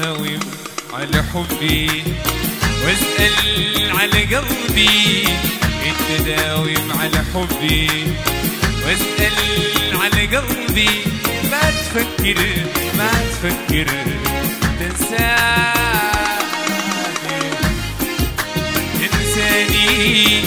تداوم على حبي واسأل على قلبي تداوم على حبي واسأل على قلبي ما تفكر ما تفكر تنساني تنساني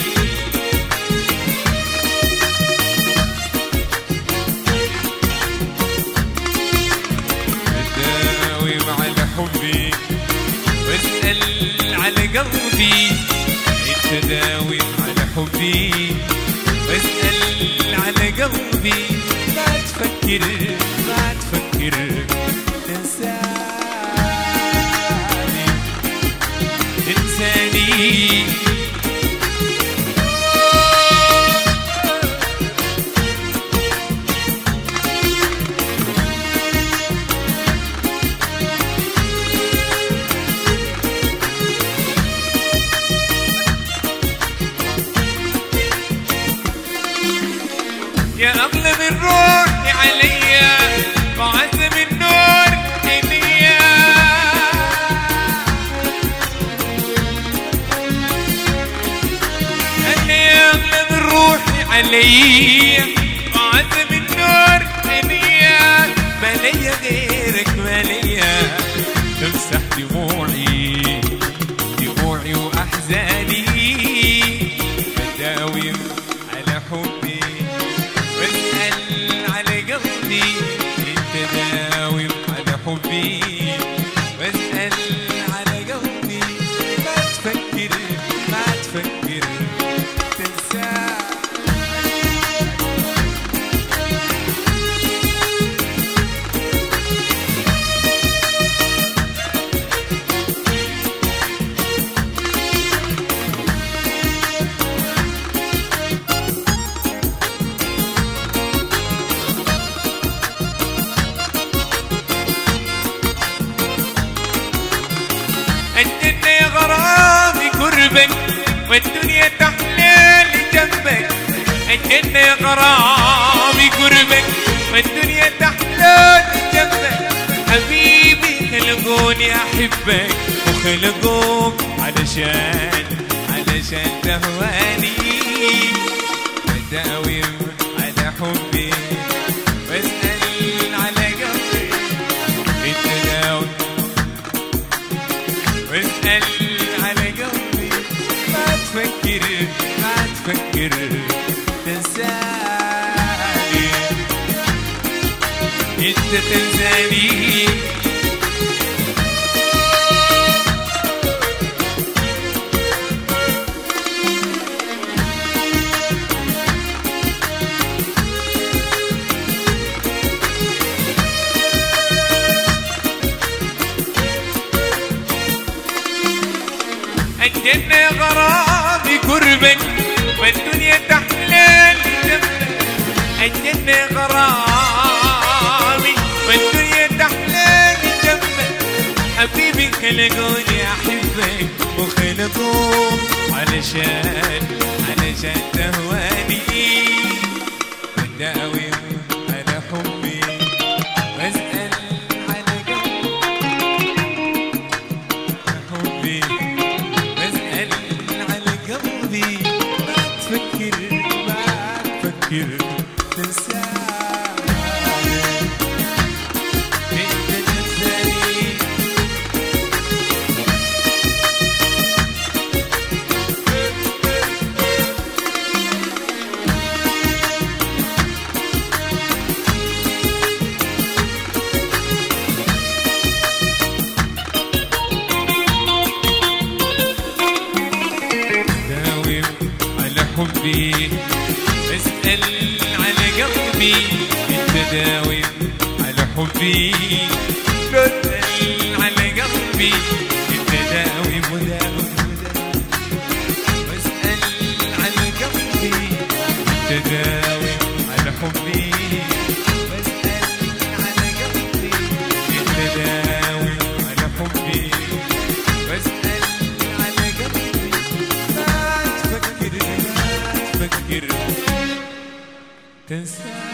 تداوم على حبي واسأل على قلبي تداوم على حبي واسأل على قلبي ما تفكر ما تفكر تنساني تنساني يا أغلى من روحي عليا وعز من نور عينيا أنا يا أغلى من روحي عليا وعز من نور عينيا ما ليا غيرك ما ليا تمسح دموعي دموعي وأحزاني بداوم على حبي واسأل على قلبي انت داوم على حبي واسأل على قلبي ما تفكر ما تفكر تنسى الجنة يا غرامي قربك والدنيا تحلى جنبك الجنة يا غرامي قربك والدنيا تحلى جنبك حبيبي خلقوني أحبك وخلقوك علشان علشان تهواني بداوم على حبي واسأل على قلبي انت داوم واسأل على قلبي ما تفكر ما تفكر تنساني انت تنساني الجنة غرامي قربك والدنيا تحلى جنبك الجنة غرامي والدنيا تحلى جنبك حبيبي خلقوني أحبك وخلقوك علشان علشان تهواني وداوم على حبي واسأل على قلبي حبي بسأل على قلبي ما تفكر ما تفكر تنساني انت تنساني داوم على حبي اسأل على قلبي انت داوم على حبي اسأل على قلبي انت داوم وداوم وداوم واسأل على قلبي انت داوم على حبي واسأل على قلبي انت داوم على حبي واسأل على قلبي ما تفكر ما تفكر تنسى